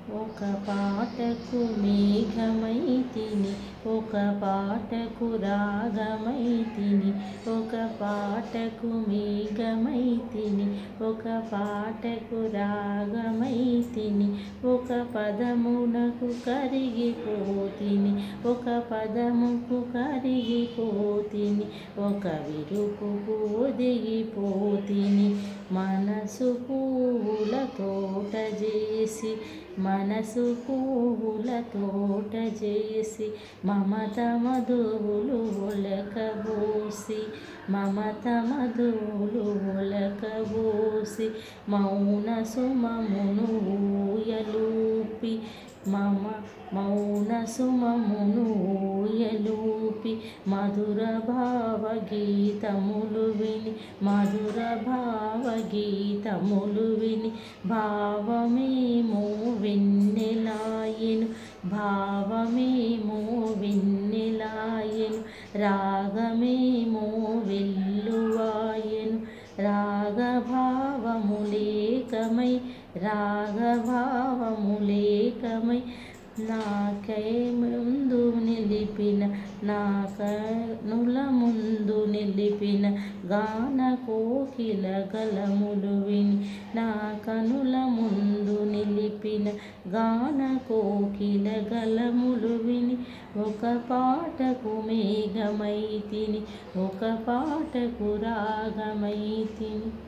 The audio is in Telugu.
ఒక పాటకు మేఘమై తిని ఒక పాటకు రాగమై తిని ఒక పాటకు మేఘమై తిని ఒక పాటకు రాగమై తిని ఒక పదమునకు కరిగిపోతిని ఒక పదముకు కరిగిపోతిని ఒక విరుపుకు ఒదిగిపోతిని మనసు పూల తోట చేసి మనసు పూల తోట చేసి మమత మధువులు ఒలకబోసి మమత మధువులు ఒలకబోసి మౌన సుమమును ఊయలూపి మమ మౌన సుమమును ఊయలూపి మధుర భావ గీతములు విని మధుర భావ గీతములు విని భావమేమో వెన్నెలాయెను భావమేమో వెన్నెలాయెను రాగమేమో వెల్లువాయెను రాగభావములేకమై రాగభావములేకమై నాకై ముందు నిలిపిన నా కనుల ముందు నిలిపిన గాన కోకిల గలములు విని నా కనుల ముందు నిలిపిన గాన కోకిల గలములు విని ఒక పాటకు మేఘమై తిని ఒక పాటకు రాగమై తిని